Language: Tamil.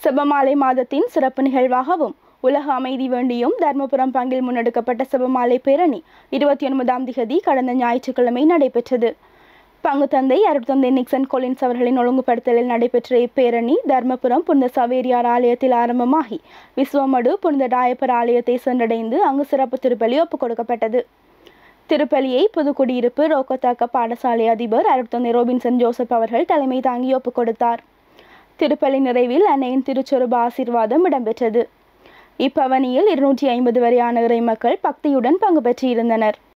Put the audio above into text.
செபமாலை மாதத்தின் சிறப்பு நிகழ்வாகவும் உலக அமைதி வேண்டியும் தர்மபுரம் பங்கில் முன்னெடுக்கப்பட்ட செபமாலை பேரணி இருபத்தி ஒன்பதாம் திகதி கடந்த ஞாயிற்றுக்கிழமை நடைபெற்றது பங்கு தந்தை அருட்தந்தை நிக்சன் கொலின்ஸ் அவர்களின் ஒழுங்குபடுத்தலில் நடைபெற்ற இப்பேரணி தர்மபுரம் புனித சவேரியார் ஆலயத்தில் ஆரம்பமாகி விஸ்வமடு புனித டாயப்பர் ஆலயத்தை சென்றடைந்து அங்கு சிறப்பு திருப்பலி ஒப்புக் கொடுக்கப்பட்டது திருப்பலியை புதுக்குடியிருப்பு ரோக்கத்தாக்க பாடசாலை அதிபர் அருட்தந்தை ரோபின்சன் ஜோசப் அவர்கள் தலைமை தாங்கி ஒப்புக் கொடுத்தார் திருப்பலி நிறைவில் அன்னையின் திருச்சொருப ஆசீர்வாதம் இடம்பெற்றது இப்பவனியில் இருநூற்றி ஐம்பது வரையான இறை மக்கள் பக்தியுடன் பங்கு பெற்றிருந்தனர்